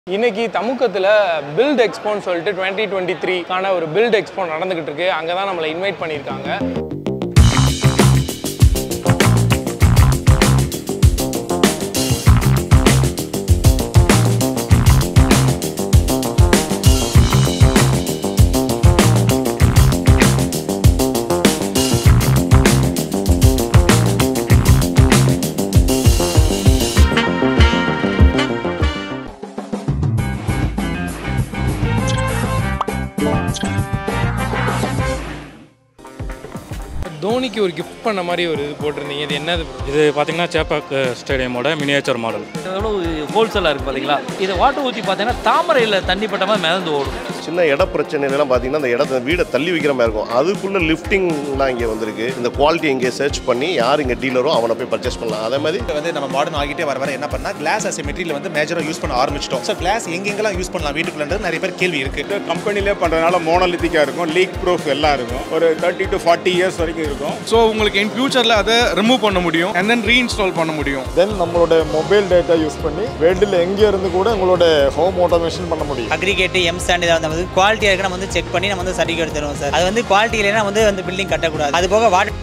இன்னைக்கு தமுக்கத்தில் பில்ட் எக்ஸ்போன்னு சொல்லிட்டு twenty twenty த்ரீக்கான ஒரு பில்ட் எக்ஸ்போ நடந்துகிட்டு இருக்கு அங்கே தான் நம்மளை இன்வைட் பண்ணியிருக்காங்க தோனிக்கு ஒரு கிஃப்ட் பண்ண மாதிரி ஒரு இது போட்டிருந்தீங்க இது என்னது இது பார்த்தீங்கன்னா சேப்பாக் ஸ்டேடியமோட மினியேச்சர் மாடல் எவ்வளவு ஹோல்சேலாக இருக்குது பார்த்தீங்களா இதை வாட்டர் ஊற்றி பார்த்தீங்கன்னா தாமரையில் தண்ணி பட்ட மாதிரி மிதந்து ஓடும் சின்ன இட பிரச்சனைலாம் பார்த்தீங்கன்னா அந்த இடத்த வீடை தள்ளி வைக்கிற மாதிரி இருக்கும் அதுக்குள்ள லிஃப்டிங்லாம் இங்கே வந்திருக்கு இந்த குவாலிட்டி இங்கே சர்ச் பண்ணி யார் இங்கே டீலரோ அவனை போய் பர்ச்சேஸ் பண்ணலாம் அதே மாதிரி இப்போ வந்து நம்ம மாடர்ன் ஆகிட்டே வர வர என்ன பண்ணா கிளாஸ் அஸ் மெட்டீரியல் வந்து மேஜராக யூஸ் பண்ண ஆரம்பிச்சிட்டோம் ஸோ கிளாஸ் எங்கெங்கெல்லாம் யூஸ் பண்ணலாம் வீட்டுக்குள்ளன்றது நிறைய பேர் கேள்வி இருக்கு கம்பெனிலே பண்ணுறதுனால மோனலித்திக்காக இருக்கும் லீக் ப்ரூஃப் எல்லாம் இருக்கும் ஒரு தேர்ட்டி டு ஃபார்ட்டி இயர்ஸ் வரைக்கும் இருக்கும் ஸோ உங்களுக்கு இன் ஃபியூச்சரில் அதை ரிமூவ் பண்ண முடியும் அண்ட் தென் ரீஇன்ஸ்டால் பண்ண முடியும் தென் நம்மளோட மொபைல் டேட்டா யூஸ் பண்ணி வேர்ல்டில் எங்கே இருந்து கூட உங்களோட ஹோம் ஆட்டோமேஷன் பண்ண முடியும் அக்ரிகேட் எம் ஸ்டாண்ட் இதை வந்து குவாலிட்டியாக இருக்கு நம்ம வந்து செக் பண்ணி நம்ம வந்து சர்டிஃபிகேட் தருவோம் சார் அது வந்து குவாலிட்டி இல்லைன்னா வந்து அந்த பில்டிங் கட்டக்கூடாது அது போக water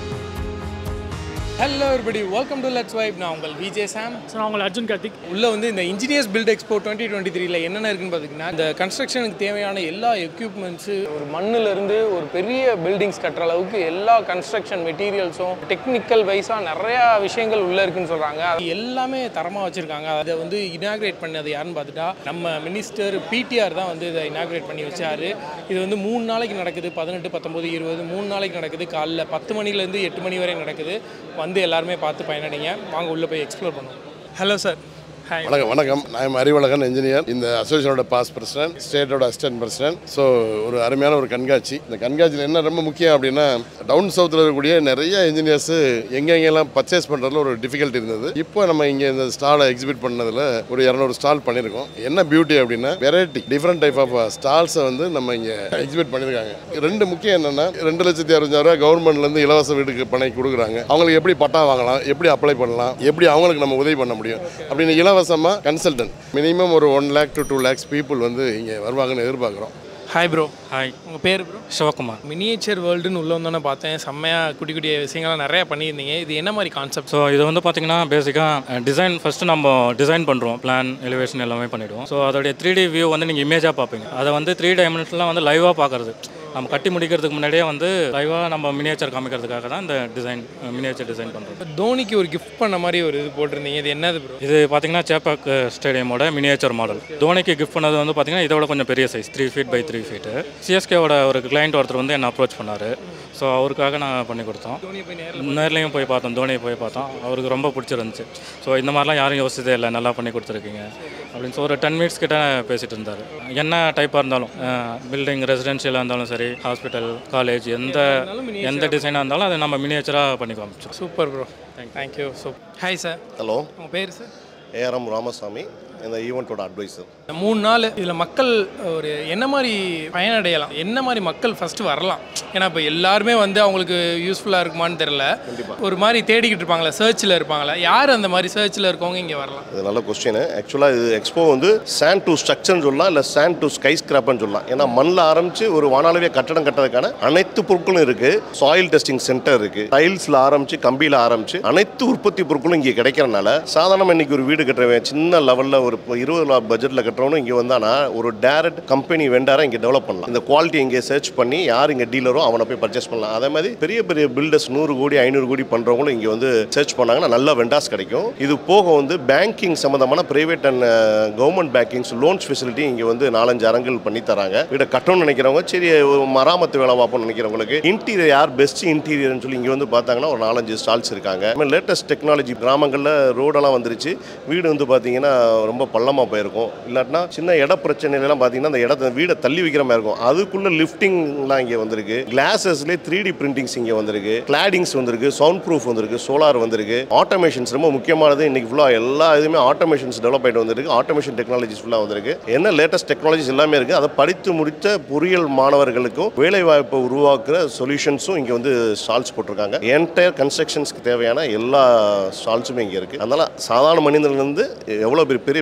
hello everybody welcome to let's vibe நான் உங்கள் விஜே சாம் நான் உங்களை அர்ஜுன் கார்த்திக் உள்ள வந்து இந்த engineers build expo twenty twenty த்ரீல என்னென்ன இருக்குன்னு பார்த்தீங்கன்னா இந்த கன்ஸ்ட்ரக்ஷனுக்கு தேவையான எல்லா எக்யூப்மெண்ட்ஸு ஒரு மண்ணுல இருந்து ஒரு பெரிய பில்டிங்ஸ் கட்டுற அளவுக்கு எல்லா கன்ஸ்ட்ரக்ஷன் மெட்டீரியல்ஸும் டெக்னிக்கல் வைஸாக நிறையா விஷயங்கள் உள்ள இருக்குன்னு சொல்கிறாங்க அது எல்லாமே தரமாக வச்சுருக்காங்க அதை வந்து இனாக்ரேட் பண்ணது யாருன்னு பார்த்துட்டா நம்ம மினிஸ்டர் பிடிஆர் தான் வந்து இதை இனாக்ரேட் பண்ணி வச்சாரு இது வந்து மூணு நாளைக்கு நடக்குது பதினெட்டு பத்தொம்போது இருபது மூணு நாளைக்கு நடக்குது காலைல பத்து மணிலேருந்து எட்டு மணி வரை நடக்குது வந்து எல்லாருமே பார்த்து பயனடைங்க வாங்க உள்ளே போய் எக்ஸ்ப்ளோர் பண்ணுவோம் ஹலோ சார் ஹாய் வணக்கம் வணக்கம் நான் அறிவழகன் இன்ஜினியர் இந்த அசோசியேஷனோட பாஸ் பிரசிடென்ட் ஸ்டேட்டோட அசிஸ்டன்ட் பிரசிடென்ட் ஸோ ஒரு அருமையான ஒரு கண்காட்சி இந்த கண்காட்சியில் என்ன ரொம்ப முக்கியம் அப்படின்னா டவுன் சவுத்தில் இருக்கக்கூடிய நிறைய இன்ஜினியர்ஸ் எங்கெங்கெல்லாம் பர்ச்சேஸ் பண்ணுறதுல ஒரு டிஃபிகல்ட்டி இருந்தது இப்போ நம்ம இங்கே இந்த ஸ்டாலை எக்ஸிபிட் பண்ணதில் ஒரு இரநூறு ஸ்டால் பண்ணியிருக்கோம் என்ன பியூட்டி அப்படின்னா வெரைட்டி டிஃப்ரெண்ட் டைப் ஆஃப் ஸ்டால்ஸை வந்து நம்ம இங்கே எக்ஸிபிட் பண்ணியிருக்காங்க ரெண்டு முக்கியம் என்னென்னா ரெண்டு லட்சத்தி அறுபதாயிரம் ரூபாய் கவர்மெண்ட்லேருந்து இலவச வீட்டுக்கு பணி கொடுக்குறாங்க அவங்களுக்கு எப்படி பட்டா வாங்கலாம் எப்படி அப்ளை பண்ணலாம் எப்படி அவங்களுக்கு நம்ம உதவி பண்ண முடியும் அப்படின்னு இலவசமாக கன்சல்டன்ட் மினிமம் ஒரு one lakh to two lakhs people வந்து இங்கே வருவாங்கன்னு எதிர்பார்க்குறோம் ஹாய் ப்ரோ ஹாய் உங்கள் பேர் ப்ரோ சிவகுமார் மினியேச்சர் வேர்ல்டுன்னு உள்ள வந்தோன்னே பார்த்தேன் செம்மையாக குட்டி குட்டி விஷயங்கள்லாம் நிறையா பண்ணியிருந்தீங்க இது என்ன மாதிரி கான்செப்ட் ஸோ இது வந்து பார்த்தீங்கன்னா பேசிக்காக டிசைன் ஃபஸ்ட்டு நம்ம டிசைன் பண்ணுறோம் பிளான் எலிவேஷன் எல்லாமே பண்ணிவிடுவோம் ஸோ அதோடைய த்ரீ டி வியூ வந்து நீங்கள் இமேஜாக பார்ப்பீங்க அதை வந்து த்ரீ டைமென்ஷன்லாம் வந்து லைவாக பார்க்குறது நம்ம கட்டி முடிக்கிறதுக்கு முன்னாடியே வந்து லைவாக நம்ம மினியேச்சர் காமிக்கிறதுக்காக தான் இந்த டிசைன் மினியேச்சர் டிசைன் பண்ணுறது தோனிக்கு ஒரு கிஃப்ட் பண்ண மாதிரி ஒரு இது போட்டிருந்தீங்க இது என்னது ப்ரோ இது பார்த்தீங்கன்னா சேப்பாக் ஸ்டேடியமோட மினியேச்சர் மாடல் தோனிக்கு கிஃப்ட் பண்ணது வந்து பார்த்தீங்கன்னா இதோட கொஞ்சம் பெரிய size three feet by three feet சிஎஸ்கேவோட ஒரு கிளைண்ட் ஒருத்தர் வந்து என்ன அப்ரோச் பண்ணார் ஸோ அவருக்காக நான் பண்ணி கொடுத்தோம் நேர்லேயும் போய் பார்த்தோம் தோனியை போய் பார்த்தோம் அவருக்கு ரொம்ப பிடிச்சிருந்துச்சு ஸோ இந்த மாதிரிலாம் யாரும் யோசிச்சதே இல்லை நல்லா பண்ணி கொடுத்துருக்கீங்க அப்படின்னு சொல்லி ஒரு டென் மினிட்ஸ் கிட்ட பேசிட்டு இருந்தார் என்ன டைப்பாக இருந்தாலும் பில்டிங் ரெசிடென்ஷியலாக இருந்தாலும் சரி ஹாஸ்பிட்டல் காலேஜ் எந்த எந்த டிசைனாக இருந்தாலும் அதை நம்ம மினியேச்சராக பண்ணி காமிச்சோம் super bro thank you so hi sir hello உங்கள் பேர் சார் ஏஆர்எம் ராமசாமி இந்த ஈவெண்ட்டோட அட்வைசர் இந்த மூணு நாள் இதில் மக்கள் ஒரு என்ன மாதிரி பயனடையலாம் என்ன மாதிரி மக்கள் ஃபஸ்ட்டு வரலாம் ஏன்னா இப்போ எல்லாருமே வந்து அவங்களுக்கு யூஸ்ஃபுல்லாக இருக்குமான்னு தெரில ஒரு மாதிரி தேடிக்கிட்டு இருப்பாங்களா சர்ச்சில் இருப்பாங்களா யார் அந்த மாதிரி சர்ச்சில் இருக்கவங்க இங்கே வரலாம் இது நல்ல கொஸ்டின் ஆக்சுவலாக இது எக்ஸ்போ வந்து சாண்ட் டு ஸ்ட்ரக்சர்னு சொல்லலாம் இல்லை சாண்ட் டு ஸ்கை ஸ்கிராப்னு சொல்லலாம் ஏன்னா மண்ணில் ஆரம்பிச்சு ஒரு வானாளவிய கட்டடம் கட்டுறதுக்கான அனைத்து பொருட்களும் இருக்கு சாயில் டெஸ்டிங் சென்டர் இருக்கு டைல்ஸில் ஆரம்பிச்சு கம்பியில் ஆரம்பிச்சு அனைத்து உற்பத்தி பொருட்களும் இங்கே கிடைக்கிறனால சாதாரணமாக இன்னைக்கு ஒரு வீடு கட்டுறவன் சின்ன லெவலில் ஒரு இப்போ இருபது லாக் பட்ஜெட்டில் கட்டுறவனும் இங்கே வந்தானா ஒரு டேரக்ட் கம்பெனி வெண்டாரை இங்கே டெவலப் பண்ணலாம் இந்த குவாலிட்டி இங்கே சர்ச் பண்ணி யார் இங்கே டீலரோ அவனை போய் பர்ச்சேஸ் பண்ணலாம் அதே மாதிரி பெரிய பெரிய பில்டர்ஸ் நூறு கோடி ஐநூறு கோடி பண்ணுறவங்களும் இங்கே வந்து சர்ச் பண்ணாங்கன்னா நல்ல வெண்டாஸ் கிடைக்கும் இது போக வந்து பேங்கிங் சம்மந்தமான private and government bankings loans facility இங்கே வந்து நாலஞ்சு அரங்குகள் பண்ணி தராங்க வீடை கட்டணும்னு நினைக்கிறவங்க சரி ஒரு மராமத்து வேலை பார்ப்போம்னு நினைக்கிறவங்களுக்கு இன்டீரியர் யார் பெஸ்ட் இன்டீரியர்னு சொல்லி இங்கே வந்து பார்த்தாங்கன்னா ஒரு நாலஞ்சு ஸ்டால்ஸ் இருக்காங்க லேட்டஸ்ட் டெக்னாலஜி கிராமங்களில் ரோடெல்லாம் வந்துருச்சு வீடு வந்து பார்த்தீங்கன்னா ரொம்ப பள்ளமாக போயிருக்கும் இல்லாட்டினா சின்ன இட பிரச்சனைலாம் பார்த்தீங்கன்னா அந்த இடத்த வீடை தள்ளி வைக்கிற மாதிரி இருக்கும் அதுக்குள்ள லிஃப்டிங்லாம் இங்கே வந்திருக்கு கிளாஸஸ்லேயே த்ரீ டி பிரிண்டிங்ஸ் இங்கே வந்திருக்கு கிளாடிங்ஸ் வந்திருக்கு சவுண்ட் ப்ரூஃப் வந்திருக்கு சோலார் வந்திருக்கு ஆட்டோமேஷன்ஸ் ரொம்ப முக்கியமானது இன்னைக்கு ஃபுல்லாக எல்லா இதுவுமே ஆட்டோமேஷன்ஸ் டெவலப் ஆகிட்டு வந்திருக்கு ஆட்டோமேஷன் டெக்னாலஜிஸ் ஃபுல்லாக வந்திருக்கு என்ன லேட்டஸ்ட் டெக்னாலஜிஸ் எல்லாமே இருக்குது அதை படித்து முடித்த பொறியியல் மாணவர்களுக்கும் வேலை வாய்ப்பை உருவாக்குற சொல்யூஷன்ஸும் இங்கே வந்து ஸ்டால்ஸ் போட்டிருக்காங்க என்டையர் கன்ஸ்ட்ரக்ஷன்ஸ்க்கு தேவையான எல்லா ஸ்டால்ஸுமே இங்கே இருக்குது அதனால் சாதாரண மனிதன்லேருந்து எவ்வளோ பெரிய பெரிய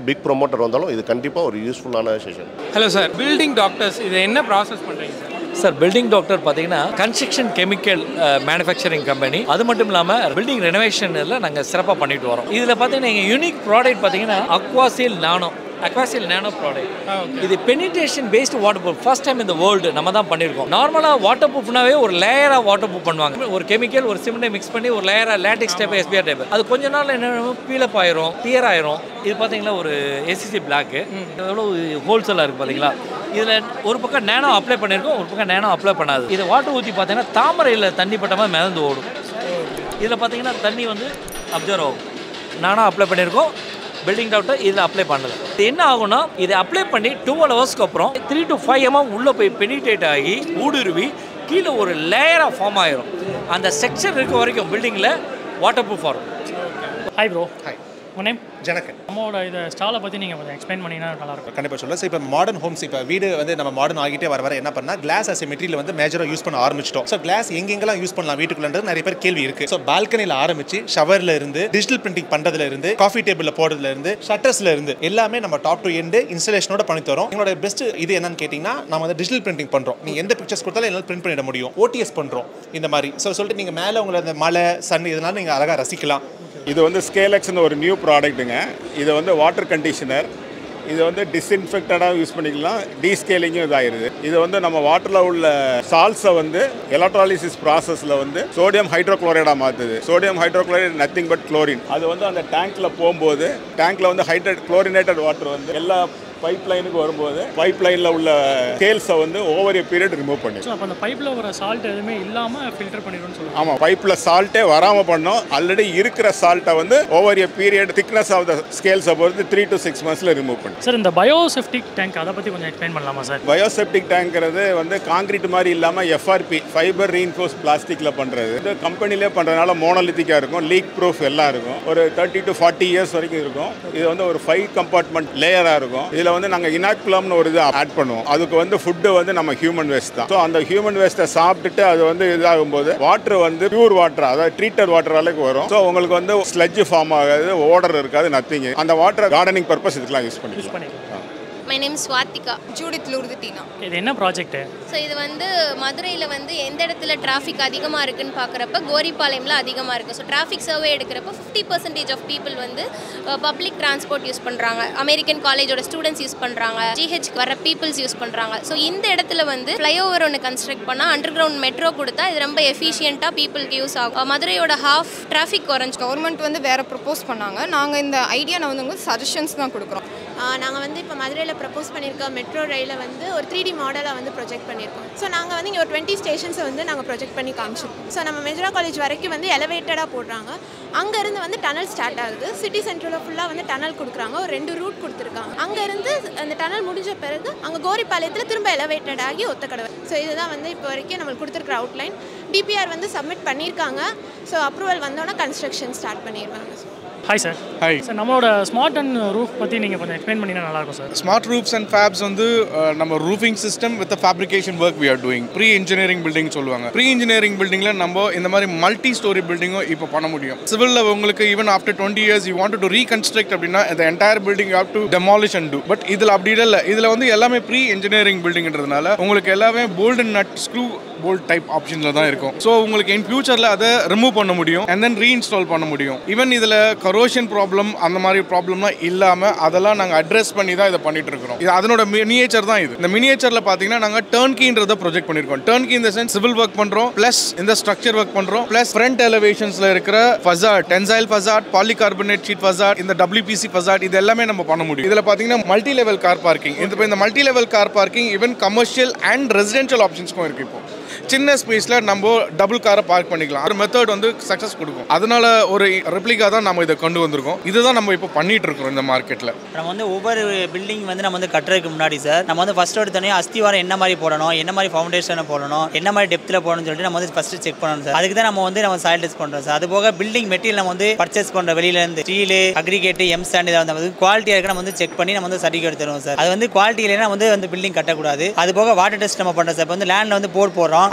பிக் ப்ரொமோட்டர் வந்தாலும் இது கண்டிப்பாக ஒரு யூஸ்ஃபுல்லான session hello sir building doctors இதை என்ன ப்ராசஸ் பண்ணுறீங்க சார் சார் பில்டிங் டாக்டர் பார்த்தீங்கன்னா கன்ஸ்ட்ரக்ஷன் கெமிக்கல் மேனுஃபேக்சரிங் கம்பெனி அது மட்டும் இல்லாமல் பில்டிங் ரெனோவேஷனில் நாங்கள் சிறப்பாக பண்ணிட்டு வரோம் இதில் பார்த்தீங்கன்னா எங்கள் யூனிக் ப்ராடக்ட் பார்த்தீங்கன்னா Aquasil nano Aquasil nano product இது penetration based water proof first time இந்த வேர்ல்டு நம்ம தான் பண்ணியிருக்கோம் நார்மலாக வாட்டர் ப்ரூஃப்னாவே ஒரு லேயராக வாட்டர் ப்ரூஃப் பண்ணுவாங்க ஒரு கெமிக்கல் ஒரு சிமெண்ட்டை மிக்ஸ் பண்ணி ஒரு லேயராக லேட்டிக்ஸ் டைப் எஸ்பிஆர் டைப் அது கொஞ்ச நாள் என்ன பீலப் ஆயிரும் டியர் ஆயிரும் இது பார்த்தீங்களா ஒரு ஏசிசி பிளாக்கு எவ்வளோ ஹோல்சேலாக இருக்குது பார்த்தீங்களா இதில் ஒரு பக்கம் நேனோ அப்ளை பண்ணியிருக்கோம் ஒரு பக்கம் நேனோ அப்ளை பண்ணாது இதை வாட்டர் ஊற்றி பார்த்தீங்கன்னா தாமரையில் தண்ணி பட்ட மாதிரி மிதந்து ஓடும் இதில் பார்த்தீங்கன்னா தண்ணி வந்து அப்சர்வ் ஆகும் நானும் அப்ளை பண்ணியிருக்கோம் பில்டிங் டாக்டர் இதில் அப்ளை பண்ணல இது என்ன ஆகும்னா இதை அப்ளை பண்ணி டுவெல் ஹவர்ஸ்க்கு அப்புறம் த்ரீ டு ஃபைவ் எம்எம் உள்ளே போய் பெனிட்ரேட் ஆகி ஊடுருவி கீழே ஒரு லேயராக ஃபார்ம் ஆயிரும் அந்த செக்ஷன் இருக்க வரைக்கும் பில்டிங்கில் வாட்டர் ப்ரூஃப் வரும் ஹாய் ப்ரோ ஹாய் உன் நேம் ஜனகன் நம்மளோட இதை ஸ்டாலை பற்றி நீங்கள் கொஞ்சம் எக்ஸ்பிளைன் பண்ணிங்கன்னா நல்லாயிருக்கும் கண்டிப்பாக சொல்ல இப்போ மாடர்ன் ஹோம்ஸ் இப்போ வீடு வந்து நம்ம மாடர்ன் ஆகிட்டே வர வர என்ன பண்ணா கிளாஸ் அஸ் மெட்டீரியல் வந்து மேஜராக யூஸ் பண்ண ஆரம்பிச்சிட்டோம் ஸோ கிளாஸ் எங்கெங்கெல்லாம் யூஸ் பண்ணலாம் வீட்டுக்குள்ளன்றது நிறைய பேர் கேள்வி இருக்கு ஸோ பால்கனியில் ஆரம்பிச்சு ஷவர்ல இருந்து டிஜிட்டல் பிரிண்டிங் பண்றதுல இருந்து காஃபி டேபிளில் போடுறதுல இருந்து ஷட்டர்ஸ்ல இருந்து எல்லாமே நம்ம டாப் டு எண்டு இன்ஸ்டலேஷனோட பண்ணி தரோம் எங்களோட பெஸ்ட் இது என்னன்னு கேட்டிங்கன்னா நம்ம வந்து டிஜிட்டல் பிரிண்டிங் பண்ணுறோம் நீங்கள் எந்த பிக்சர்ஸ் கொடுத்தாலும் என்னால் பிரிண்ட் பண்ணிட முடியும் ஓடிஎஸ் பண்ணுறோம் இந்த மாதிரி ஸோ சொல்லிட்டு நீங்கள் மேலே உங்களை அந்த மலை சன் இதனால நீங்கள் அழகாக ரசிக்கலாம் இது வந்து ஸ்கேலெக்ஸ்னு ஒரு நியூ ப்ராடக்ட்டுங்க இது வந்து வாட்டர் கண்டிஷனர் இது வந்து டிஸ்இன்ஃபெக்டடாக யூஸ் பண்ணிக்கலாம் டீஸ்கேலிங்கும் இதாயிருது இது வந்து நம்ம வாட்டரில் உள்ள சால்ஸை வந்து எலக்ட்ராலிசிஸ் ப்ராசஸில் வந்து சோடியம் ஹைட்ரோக்ளோரைடாக மாற்றுது sodium hydrochloride nothing but chlorine அது வந்து அந்த டேங்க்கில் போகும்போது டேங்க்கில் வந்து ஹைட்ரேட் குளோரினேட்டட் வாட்டர் வந்து எல்லா பைப் லைனுக்கு வரும்போது பைப் லைனில் உள்ள ஸ்கேல்ஸை வந்து ஓவர் ஏ பீரியட் ரிமூவ் பண்ணி ஸோ அப்போ அந்த பைப்பில் வர சால்ட் எதுவுமே இல்லாமல் ஃபில்டர் பண்ணிடும்னு சொல்லுவாங்க ஆமாம் பைப்பில் சால்ட்டே வராமல் பண்ணோம் ஆல்ரெடி இருக்கிற சால்ட்டை வந்து over a period thickness of the ஸ்கேல்ஸை பொறுத்து த்ரீ டு சிக்ஸ் மந்த்ஸில் ரிமூவ் பண்ணி சார் இந்த பயோசெப்டிக் டேங்க் அதை பற்றி கொஞ்சம் எக்ஸ்பிளைன் பண்ணலாமா சார் பயோசெப்டிக் டேங்க்றது வந்து காங்கிரீட் மாதிரி இல்லாமல் எஃப்ஆர்பி ஃபைபர் ரீஇன்ஃபோர்ஸ் பிளாஸ்டிக்கில் பண்ணுறது இது கம்பெனிலே பண்ணுறதுனால மோனலித்திக்காக இருக்கும் லீக் ப்ரூஃப் எல்லாம் இருக்கும் ஒரு தேர்ட்டி டு ஃபார்ட்டி இயர்ஸ் வரைக்கும் இருக்கும் இது வந்து ஒரு ஃபைவ் கம்பார்ட்மெண்ட் லேயராக இருக்கும் இதில் வந்து நாங்கள் இனாக்குலம்னு ஒரு இது ஆட் பண்ணுவோம் அதுக்கு வந்து ஃபுட்டு வந்து நம்ம ஹியூமன் வேஸ்ட் தான் ஸோ அந்த ஹியூமன் வேஸ்ட்டை சாப்பிட்டுட்டு அது வந்து இதாகும்போது வாட்டர் வந்து பியூர் வாட்டர் அதாவது ட்ரீட்டட் வாட்டர் அளவுக்கு வரும் ஸோ உங்களுக்கு வந்து ஸ்லெட்ஜ் ஃபார்ம் ஆகாது ஓடர் இருக்காது நத்திங் அந்த வாட்டர் கார்டனிங் பர்பஸ் இதுக்கெல்லாம் யூஸ் பண்ணிக்கலாம் my name Swathika Judith Lourdu Tina இது என்ன ப்ராஜெக்ட்டு ஸோ இது வந்து மதுரையில் வந்து எந்த இடத்துல டிராஃபிக் அதிகமாக இருக்குன்னு பார்க்குறப்ப கோரிப்பாளையம்ல அதிகமாக இருக்குது ஸோ டிராஃபிக் சர்வே எடுக்கிறப்ப ஃபிஃப்டி பர்சன்டேஜ் ஆஃப் பீப்புள் வந்து பப்ளிக் டிரான்ஸ்போர்ட் யூஸ் பண்ணுறாங்க அமெரிக்கன் காலேஜோட ஸ்டூடெண்ட்ஸ் யூஸ் பண்ணுறாங்க ஜிஹெச்க்கு வர பீப்புள்ஸ் யூஸ் பண்ணுறாங்க ஸோ இந்த இடத்துல வந்து ஃப்ளைஓவர் ஒன்று கன்ஸ்ட்ரக்ட் பண்ணால் அண்டர் கிரவுண்ட் மெட்ரோ கொடுத்தா இது ரொம்ப எஃபிஷியண்ட்டாக பீப்புளுக்கு யூஸ் ஆகும் மதுரையோட ஹாஃப் டிராஃபிக் குறைஞ்சி கவர்மெண்ட் வந்து வேற ப்ரப்போஸ் பண்ணாங்க நாங்கள் இந்த ஐடியா நான் வந்து உங்களுக்கு சஜஷன்ஸ் தான் கொடுக்குறோம் நாங்கள் வந்து இப்போ மதுரையில் ப்ரப்போஸ் பண்ணியிருக்க மெட்ரோ ரயிலை வந்து ஒரு த்ரீ டி மாடலாக வந்து ப்ரொஜெக்ட் பண்ணியிருக்கோம் ஸோ நாங்கள் வந்து இங்கே ஒரு டுவெண்ட்டி ஸ்டேஷன்ஸை வந்து நாங்கள் ப்ரொஜெக்ட் பண்ணி காமிச்சிருக்கோம் ஸோ நம்ம மெஜ்ரா காலேஜ் வரைக்கும் வந்து எலவேட்டடாக போடுறாங்க அங்கேருந்து வந்து டனல் ஸ்டார்ட் ஆகுது சிட்டி சென்டரில் ஃபுல்லாக வந்து டனல் கொடுக்குறாங்க ஒரு ரெண்டு ரூட் கொடுத்துருக்காங்க அங்கேருந்து அந்த டனல் முடிஞ்ச பிறகு அங்கே கோரிப்பாளையத்தில் திரும்ப எலவேட்டட் ஆகி ஒத்தக்கடவை ஸோ இதுதான் வந்து இப்போ வரைக்கும் நம்மளுக்கு கொடுத்துருக்குற அவுட்லைன் டிபிஆர் வந்து சப்மிட் பண்ணியிருக்காங்க ஸோ அப்ரூவல் வந்தோன்னே கன்ஸ்ட்ரக்ஷன் ஸ்டார்ட் பண்ணிடுவாங்க ஹாய் சார் ஹாய் சார் நம்மளோட ஸ்மார்ட் அண்ட் ரூஃப் பற்றி நீங்கள் கொஞ்சம் எக்ஸ்பிளைன் பண்ணிங்கன்னா நல்லாயிருக்கும் sir smart roofs and fabs வந்து அஹ், நம்ம roofing system with fabrication work we are doing pre engineering building சொல்லுவாங்க ப்ரீ இன்ஜினியரிங் பில்டிங்கில் நம்ம இந்த மாதிரி மல்டி ஸ்டோரி பில்டிங்கும் இப்போ பண்ண முடியும் சிவிலில் உங்களுக்கு even after twenty years you want to reconstruct அப்படின்னா இந்த entire building have to demolish and do but இதில் அப்படி இல்லை இதில் வந்து எல்லாமே ப்ரீ இன்ஜினியரிங் பில்டிங்ன்றதுனால உங்களுக்கு எல்லாமே bolt nut screw bolt type ஆப்ஷன்ஸில் தான் இருக்கும் ஸோ உங்களுக்கு இன் ஃபியூச்சரில் அதை ரிமூவ் பண்ண முடியும் அண்ட் தென் ரீஇன்ஸ்டால் பண்ண முடியும் ஈவன் இதில் கரோஷன் ப்ராப்ளம் அந்த மாதிரி ப்ராப்ளம்லாம் இல்லாமல் அதெல்லாம் நாங்கள் அட்ரஸ் பண்ணி தான் இதை பண்ணிட்டு இருக்கிறோம் இது அதனோட மினியேச்சர் தான் இது இந்த மினியேச்சரில் பார்த்தீங்கன்னா நாங்கள் டேர்ன் கீன்றதை ப்ரொஜெக்ட் பண்ணியிருக்கோம் டேர்ன் கீ இந்த சென்ஸ் சிவில் ஒர்க் பண்ணுறோம் ப்ளஸ் இந்த ஸ்ட்ரக்சர் ஒர்க் பண்ணுறோம் ப்ளஸ் ஃப்ரண்ட் எலவேஷன்ஸில் இருக்கிற facade tensile facade polycarbonate sheet facade இந்த டபிள்யூபிசி ஃபசாட் இது எல்லாமே நம்ம பண்ண முடியும் இதில் பார்த்தீங்கன்னா மல்டி லெவல் கார் பார்க்கிங் இந்த இந்த multi level car parking even commercial and residential ஆப்ஷன்ஸ்க்கும் இருக்கு இப்போ சின்ன ஸ்பேஸில் நம்ம டபுள் காரை பார்க் பண்ணிக்கலாம் ஒரு மெத்தட் வந்து சக்ஸஸ் கொடுக்கும் அதனால ஒரு ரெப்ளிகா தான் நம்ம இதை கொண்டு வந்திருக்கோம் இதுதான் நம்ம இப்போ பண்ணிட்டு இருக்கிறோம் இந்த மார்க்கெட்டில் நம்ம வந்து ஒவ்வொரு பில்டிங் வந்து நம்ம வந்து கட்டுறதுக்கு முன்னாடி சார் நம்ம வந்து ஃபர்ஸ்ட் எடுத்தோடனே அஸ்திவாரம் என்ன மாதிரி போடணும் என்ன மாதிரி ஃபவுண்டேஷனை போடணும் என்ன மாதிரி டெப்த்தில் போடணும்னு சொல்லிட்டு நம்ம வந்து ஃபர்ஸ்ட் செக் பண்ணணும் சார் அதுக்கு தான் நம்ம வந்து நம்ம சாயில் டெஸ்ட் பண்ணுறோம் சார் அது போக பில்டிங் மெட்டீரியல் நம்ம வந்து பர்ச்சேஸ் பண்ணுற வெளியில இருந்து ஸ்டீல் அக்ரிகேட் எம் ஸ்டாண்ட் இதை வந்து குவாலிட்டியாக இருக்க நம்ம வந்து செக் பண்ணி நம்ம வந்து சர்டிஃபிகேட் தருவோம் சார் அது வந்து குவாலிட்டி இல்லைன்னா வந்து வந்து பில்டிங் கட்டக்கூடாது அது போக வாட்டர் டெஸ்ட் நம்ம பண்ணுறோம் சார் இப்போ வந்து லேண்டில் வந்து போர் போடுறோம்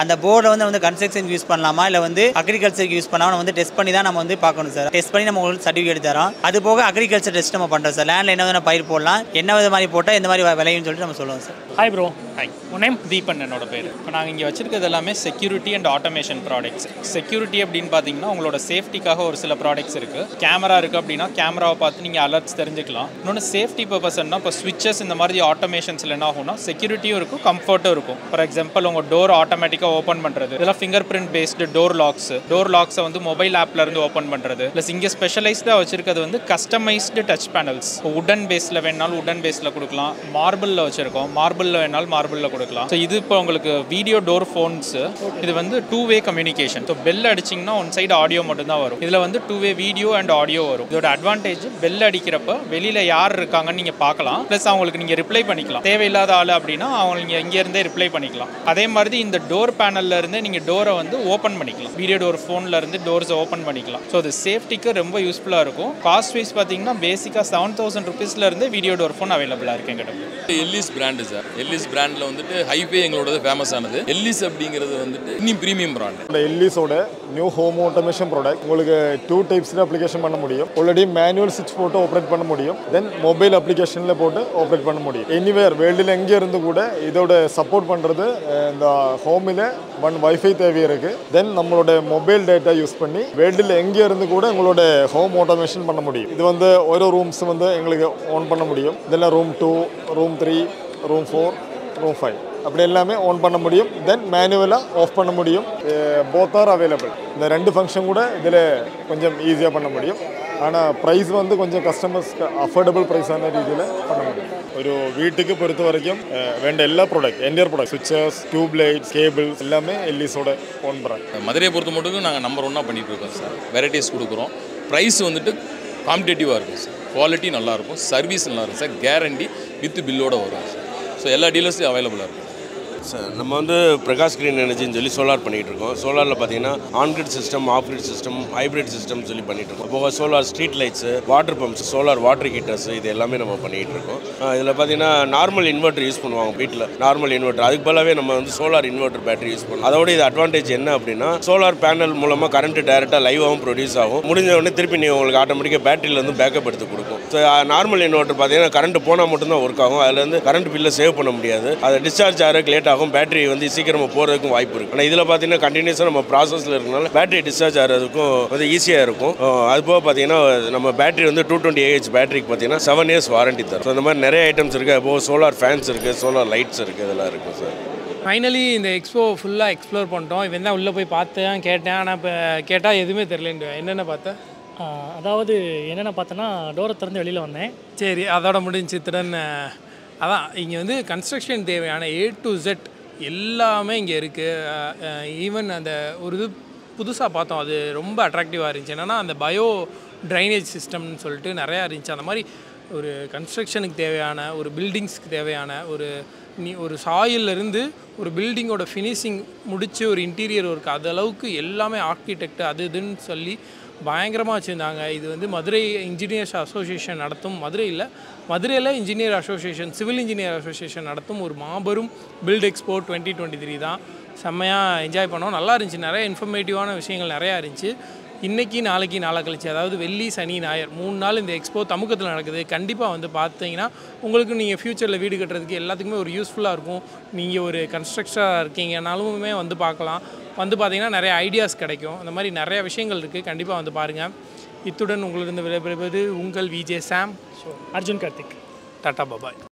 அந்த போர்டை வந்து வந்து கன்ஸ்ட்ரக்ஷன் யூஸ் பண்ணலாமா இல்லை வந்து அக்ரிகல்ச்சருக்கு யூஸ் பண்ணாமல் வந்து டெஸ்ட் பண்ணி தான் நம்ம வந்து பார்க்கணும் சார் டெஸ்ட் பண்ணி நம்ம உங்களுக்கு சர்டிஃபிகேட் தரோம் அது போக அக்ரிகல்ச்சர் டெஸ்ட் நம்ம பண்ணுறோம் சார் லேண்டில் என்ன விதமான பயிர் போடலாம் என்ன வித மாதிரி போட்டால் எந்த மாதிரி விளையும்னு சொல்லிட்டு நம்ம சொல்லுவோம் சார் ஹாய் ப்ரோ ஹாய் உன் நேம் தீபன் என்னோட பேர் இப்போ நாங்கள் இங்கே வச்சிருக்கிறது எல்லாமே security and automation products security அப்படின்னு பார்த்தீங்கன்னா உங்களோட சேஃப்டிக்காக ஒரு சில ப்ராடக்ட்ஸ் இருக்குது கேமரா இருக்குது அப்படின்னா கேமராவை பார்த்து நீங்கள் அலர்ட்ஸ் தெரிஞ்சுக்கலாம் இன்னொன்று சேஃப்டி பர்பஸ்னா இப்போ ஸ்விட்சஸ் இந்த மாதிரி ஆட்டோமேஷன்ஸில் என்ன ஆகும்னா செக்யூரிட்டியும் இருக்கும் கம்ஃபர்ட்டும் இருக்கும் ஃபார் எக்ஸாம்பிள் உங்கள் டோர் ஆட்டோமேட்டிக்காக ஓப்பன் பண்ணுறது இதெல்லாம் finger print based door locks door லாக்ஸை வந்து மொபைல் ஆப்ல இருந்து ஓப்பன் பண்ணுறது ப்ளஸ் இங்கே ஸ்பெஷலைஸ்டாக வச்சிருக்கிறது வந்து கஸ்டமைஸ்டு டச் பேனல்ஸ் உடன் பேஸில் வேணாலும் உடன் பேஸில் கொடுக்கலாம் மார்பிளில் வச்சிருக்கோம் மார்பிளில் வேணாலும் மார்பிளில் கொடுக்கலாம் ஸோ இது இப்போ உங்களுக்கு வீடியோ டோர் ஃபோன்ஸ் இது வந்து two way communication so bell அடிச்சிங்கன்னா ஒன் சைடு ஆடியோ மட்டும்தான் வரும் இதில் வந்து two way video and audio வரும் இதோட அட்வான்டேஜ் பெல் அடிக்கிறப்ப வெளியில் யார் இருக்காங்கன்னு நீங்கள் பார்க்கலாம் ப்ளஸ் அவங்களுக்கு நீங்கள் ரிப்ளை பண்ணிக்கலாம் தேவையில்லாத ஆள் அப்படின்னா அவங்க நீங்கள் இங்கேருந்தே ரிப்ளை பண்ணிக்கலாம் அதே மாதிரி இந்த டோர் பேனல்ல இருந்து நீங்கள் டோரை வந்து ஓப்பன் பண்ணிக்கலாம் வீடியோ டோர் ஃபோனில் இருந்து டோர்ஸை ஓப்பன் பண்ணிக்கலாம் ஸோ அது சேஃப்டிக்கு ரொம்ப யூஸ்ஃபுல்லாக இருக்கும் காஸ்ட் வைஸ் பார்த்தீங்கன்னா பேசிக்காக செவன் தௌசண்ட் ருபீஸ்ல இருந்து வீடியோ டோர் ஃபோன் அவைலபிளாக இருக்கு எங்கிட்ட எல்லிஸ் பிராண்டு சார் எல்லிஸ் பிராண்டில் வந்துட்டு ஹைவே எங்களோடது ஃபேமஸ் ஆனது எல்லிஸ் அப்படிங்கிறது வந்துட்டு இன்னும் ப்ரீமியம் பிராண்ட் இந்த எல்லிஸோட நியூ ஹோம் ஆட்டோமேஷன் ப்ராடக்ட் உங்களுக்கு டூ டைப்ஸில் அப்ளிகேஷன் பண்ண முடியும் ஆல்ரெடி மேனுவல் சுவிட்ச் போட்டு ஆப்ரேட் பண்ண முடியும் தென் மொபைல் அப்ளிகேஷனில் போட்டு ஆப்ரேட் பண்ண முடியும் எனிவேர் வேர்ல்டில் எங்கே இருந்து கூட இதோட சப்போர்ட் பண்ணுறது இந்த ஹோமில் ஒன் வைஃபை தேவை இருக்குது தென் நம்மளோட மொபைல் டேட்டா யூஸ் பண்ணி வேர்ல்டில் எங்கே இருந்து கூட உங்களோட ஹோம் ஆட்டோமேஷன் பண்ண முடியும் இது வந்து ஓரோ ரூம்ஸ் வந்து எங்களுக்கு ஆன் பண்ண முடியும் இதெல்லாம் room two room three room four room five அப்படி எல்லாமே ஆன் பண்ண முடியும் தென் மேனுவலாக ஆஃப் பண்ண முடியும் போத் ஆர் அவைலபிள் இந்த ரெண்டு ஃபங்க்ஷன் கூட இதில் கொஞ்சம் ஈஸியாக பண்ண முடியும் ஆனால் ப்ரைஸ் வந்து கொஞ்சம் கஸ்டமர்ஸ்க்கு அஃபோர்டபுள் ப்ரைஸான ரீதியில் பண்ண முடியும் ஒரு வீட்டுக்கு பொறுத்த வரைக்கும் அஹ், வேண்ட எல்லா product NTR product switches tube lights cables எல்லாமே எல்லிஸோட ஓன் பிராண்ட் மதுரையை பொறுத்த மட்டும் நாங்கள் நம்பர் ஒன்னாக பண்ணிட்டு இருக்கோம் சார் வெரைட்டிஸ் கொடுக்குறோம் ப்ரைஸ் வந்துட்டு காம்படேட்டிவாக இருக்கும் சார் குவாலிட்டி நல்லாயிருக்கும் சர்வீஸ் நல்லா இருக்கும் சார் கேரண்டி வித் பில்லோட வரும் சார் ஸோ எல்லா டீலர்ஸும் அவைலபிளாக இருக்கும் சார் நம்ம வந்து பிரகாஷ் கிரீன் எனர்ஜின்னு சொல்லி சோலார் பண்ணிகிட்டு இருக்கோம் சோலாரில் பார்த்தீங்கன்னா on grid system off grid system hybrid system சொல்லி பண்ணிட்டு இருக்கோம் போக solar street lights water pumps solar water heaters இது எல்லாமே நம்ம பண்ணிகிட்டு இருக்கோம் இதில் பார்த்தீங்கன்னா நார்மல் இன்வெர்ட்டர் யூஸ் பண்ணுவாங்க வீட்டில் நார்மல் இன்வெர்ட்டர் அதுக்கு பதிலாகவே நம்ம வந்து சோலார் இன்வெர்ட்டர் பேட்டரி யூஸ் பண்ணுவோம் அதோட இது அட்வான்டேஜ் என்ன அப்படின்னா சோலார் பேனல் மூலமாக கரண்ட் டேரெக்டாக லைவாகவும் ப்ரொடியூஸ் ஆகும் முடிஞ்ச உடனே திருப்பி நீ உங்களுக்கு ஆட்டோமேட்டிக்காக பேட்டரியிலேருந்து பேக்கப் எடுத்து கொடுக்கும் ஸோ நார்மல் இன்வெர்ட்டர் பார்த்தீங்கன்னா கரண்ட் போனால் மட்டும்தான் ஒர்க் ஆகும் அதுலேருந்து கரண்ட் பில்லை சேவ் பண்ண முடியாது அதை டிஸ்சார்ஜ் ஆகிறதுக்கு லேட் ஆகும் பேட்டரி வந்து சீக்கிரமாக போகிறதுக்கும் வாய்ப்பு இருக்குது ஆனால் இதில் பார்த்தீங்கன்னா கண்டினியூஸாக நம்ம ப்ராசஸில் இருக்கனால பேட்டரி டிஸ்சார்ஜ் ஆகிறதுக்கும் வந்து ஈஸியாக இருக்கும் அஹ் அது போக பார்த்தீங்கன்னா நம்ம பேட்டரி வந்து டூ டுவெண்ட்டி ஏஹெச் பேட்டரிக்கு பார்த்தீங்கன்னா செவன் இயர்ஸ் வாரண்டி தரும் ஸோ இந்த மாதிரி நிறைய ஐட்டம்ஸ் இருக்குது அது போக சோலார் ஃபேன்ஸ் இருக்குது சோலார் லைட்ஸ் இருக்குது இதெல்லாம் இருக்கும் சார் ஃபைனலி இந்த எக்ஸ்போ ஃபுல்லாக எக்ஸ்ப்ளோர் பண்ணிட்டோம் இவன் தான் உள்ளே போய் பார்த்தேன் கேட்டேன் ஆனால் இப்போ கேட்டால் எதுவுமே தெரிலன்னு என்னென்ன பார்த்தேன் அதாவது என்னென்ன பார்த்தேன்னா டோரை திறந்து வெளியில் வந்தேன் சரி அதோட முடிஞ்சு இத்துடன் அஹ், அதான் இங்கே வந்து கன்ஸ்ட்ரக்ஷன் தேவையான ஏ டு Z எல்லாமே இங்கே இருக்குது ஈவன் அந்த ஒரு இது புதுசாக பார்த்தோம் அது ரொம்ப அட்ராக்டிவாக இருந்துச்சு என்னென்னா அந்த பயோ ட்ரைனேஜ் சிஸ்டம்னு சொல்லிட்டு நிறையா இருந்துச்சு அந்த மாதிரி ஒரு கன்ஸ்ட்ரக்ஷனுக்கு தேவையான ஒரு பில்டிங்ஸ்க்கு தேவையான ஒரு நீ ஒரு சாயில்ல இருந்து ஒரு பில்டிங்கோட ஃபினிஷிங் முடிச்சு ஒரு இன்டீரியர் ஒர்க் அது அளவுக்கு எல்லாமே ஆர்கிடெக்ட் அது இதுன்னு சொல்லி பயங்கரமாக வச்சுருந்தாங்க இது வந்து மதுரை இன்ஜினியர்ஸ் அசோசியேஷன் நடத்தும் மதுரையில் மதுரையில் engineer association civil engineer association நடத்தும் ஒரு மாபெரும் build expo twenty twenty three தான் செம்மையாக என்ஜாய் பண்ணோம் நல்லா இருந்துச்சு நிறைய இன்ஃபர்மேட்டிவான விஷயங்கள் நிறையா இருந்துச்சு இன்றைக்கி நாளைக்கு நாளை கழிச்சு அதாவது வெள்ளி சனி ஞாயிறு மூணு நாள் இந்த எக்ஸ்போ தமுக்கத்தில் நடக்குது கண்டிப்பாக வந்து பார்த்தீங்கன்னா உங்களுக்கு நீங்கள் ஃப்யூச்சரில் வீடு கட்டுறதுக்கு எல்லாத்துக்குமே ஒரு யூஸ்ஃபுல்லாக இருக்கும் நீங்கள் ஒரு கன்ஸ்ட்ரக்டராக இருக்கீங்கனாலுமே வந்து பார்க்கலாம் வந்து பார்த்தீங்கன்னா நிறைய ஐடியாஸ் கிடைக்கும் அந்த மாதிரி நிறைய விஷயங்கள் இருக்குது கண்டிப்பாக வந்து பாருங்கள் இத்துடன் உங்களிருந்து விடைபெறுவது உங்கள் VJ Sam Arjun Karthik tata பாபாய்